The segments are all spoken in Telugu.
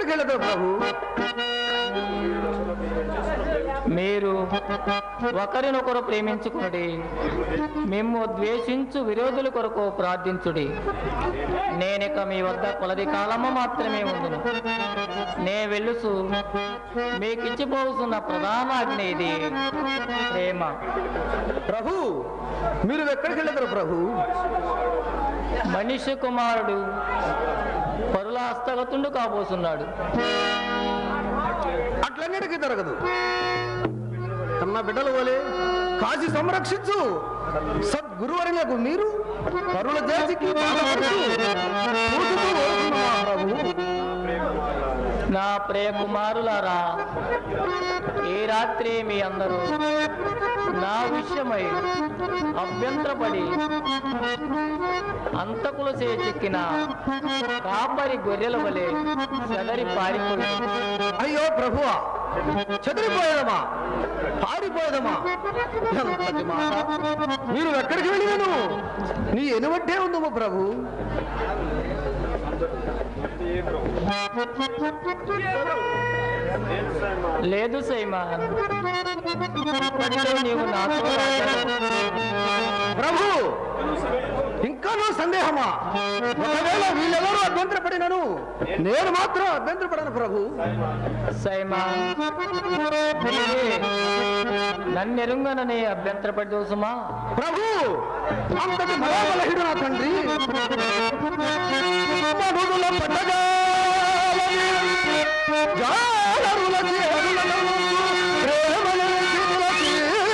ఎక్కడికి వెళ్ళదు ప్రభు మీరు ఒకరినొకరు ప్రేమించుకునుడి మేము ద్వేషించు విరోధుల కొరకు ప్రార్థించుడి నేనిక మీ వద్ద కొలది కాలము మాత్రమే ఉందును నే వెళ్ళుసు మీకిచ్చిపోతున్న ప్రధాన ఆజ్ఞ ఇది ప్రేమ ప్రభు మీరు ఎక్కడికి వెళ్ళదు ప్రభు మనిషి కుమారుడు పరుల హస్తగతుండు కాబోతున్నాడు అట్లన్నిటికీ జరగదు కన్న బిడ్డల వలె కాచి సంరక్షించు సద్గురువరులకు మీరు పరుల జాతికి బాధపడుతూ కూతుతూ ఓడుతున్నావా ప్రభు నా ప్రియ కుమారులారా ఈ రాత్రి మీ అందరూ నా విషయమై అభ్యంతరపడి అంతకులు చేచెక్కిన కాపరి గొర్రెల వలె చెదరి పారిపోయి అయ్యో ప్రభువా చెదిరిపోయేదమా పారిపోయేదమా ఎంతటి మాట మీరు ఎక్కడికి వెళ్ళినను నీ ఎనువట్టే ఉందము ప్రభు లేదు సైమాన్ ఇప్పటికే నీవు నాతో రాగలవు. ప్రభు ఇంకానూ సందేహమా ఒకవేళ వీళ్ళెవరూ అభ్యంతరపడినను నేను మాత్రం అభ్యంతరపడను ప్రభు సైమాన్ నీవే నన్నెరుంగననే అభ్యంతరపడి దోసుమా ప్రభు అంతటి మనోబలహీడు నా తండ్రి మనుగుల పండగ జాలరుల చేరులలో ప్రేమల చిరులకి.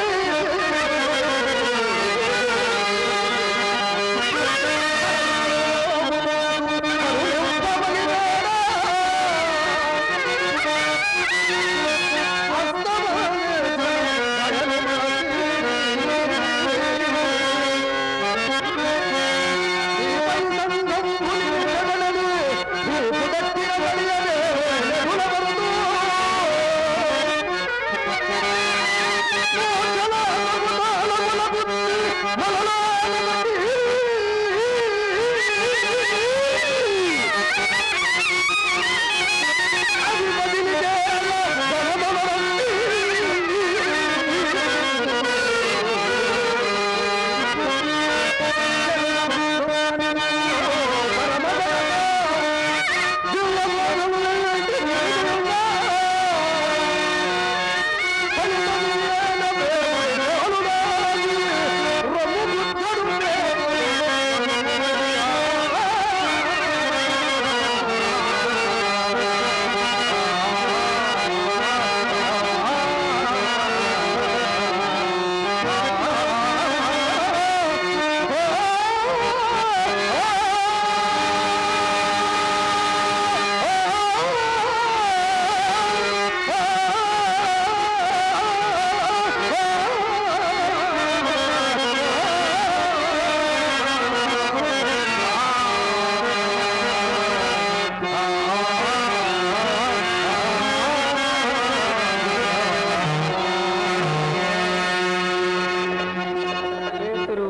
పేతురు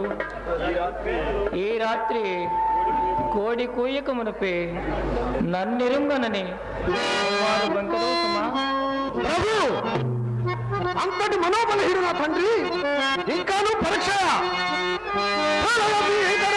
ఈ రాత్రి కోడి కూయక మునిపే నన్నెరుంగనని వారు వెంకటేశమా ప్రభు అంతటి మనోబలహీడు నా తండ్రి ఇంకాను పరీక్ష